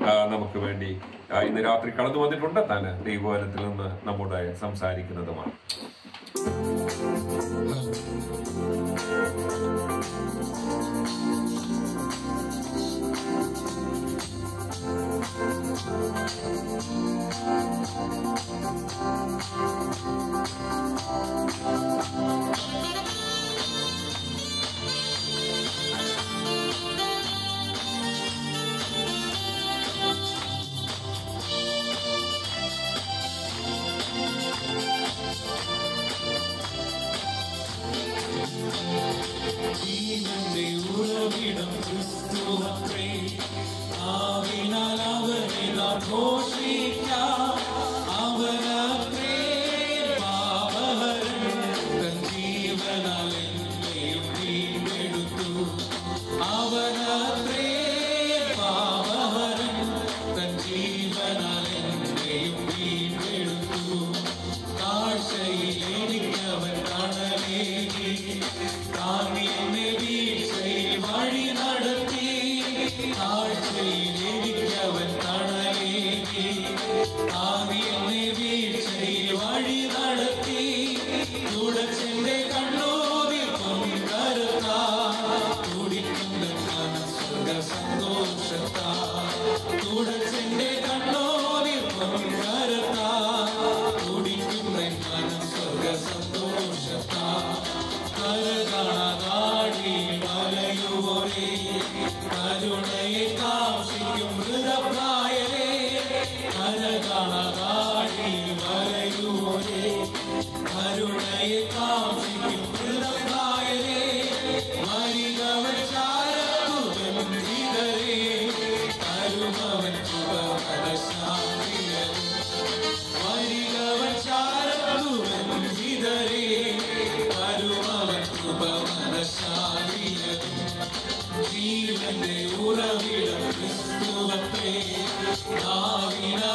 ആ, നമുക്ക് വേണ്ടി ആ, ഇന്ന് രാത്രി കടന്നു വന്നിട്ടുണ്ട് താൻ ദൈവവനത്തിൽ നിന്ന് നമ്മോട് സംസാരിക്കുന്നതുമാണ് ജീവന്റെ ഉറവിടം ക്രിസ്തുവത്രേ ആവിനാൽ അവനെ നാം ഘോഷിക്കാം അവനത്രേ പാപഹരൻ തൻ ജീവനാൽ എന്നെയും വീണ്ടെടുത്തു അവനത്രേ പാപഹരൻ തൻ ജീവനാൽ എന്നെയും വീണ്ടെടുത്തു കാഴ്ചയിൽ എനിക്കവൻ തണലേകി താങ്ങി എന്നെ വീഴ്ചയിൽ വഴി നടത്തി കാഴ്ചയിൽ എനിക്കവൻ തണലേകി താങ്ങി എന്നെ വീഴ്ചയിൽ വഴി നടത്തി തുടച്ചെന്റെ കണ്ണൂരിൽ പൊൻകരുത്താ തുടിക്കുന്ന മനസ്സുക സന്തോഷത്താ തുടച്ചെന്റെ കണ്ണൂരിൽ പൊൻകരുത്താ തുടിക്കുന്ന മനസ്സുക സന്തോഷത്താ കരകാണാടി മലയുവോരേ കരുണയെ കാക്ഷിക്കും മൃതപ്രായരേ കരകാണാടി മലയുവോരേ കരുണയെ കാക്ഷിക്കും മൃതപ്രായരേ മരികവൻ ചാരത്തുബന്ധിതരേ കരുമവൻ ശുഭഫലശാന്തിയരും വരികവൻ ചാരത്തുബന്ധിതരേ കരുമവൻ കൃപമനശാലിയതും ജീവന്റെ ഉറവിടം ക്രിസ്തുവത്രേ നാവിന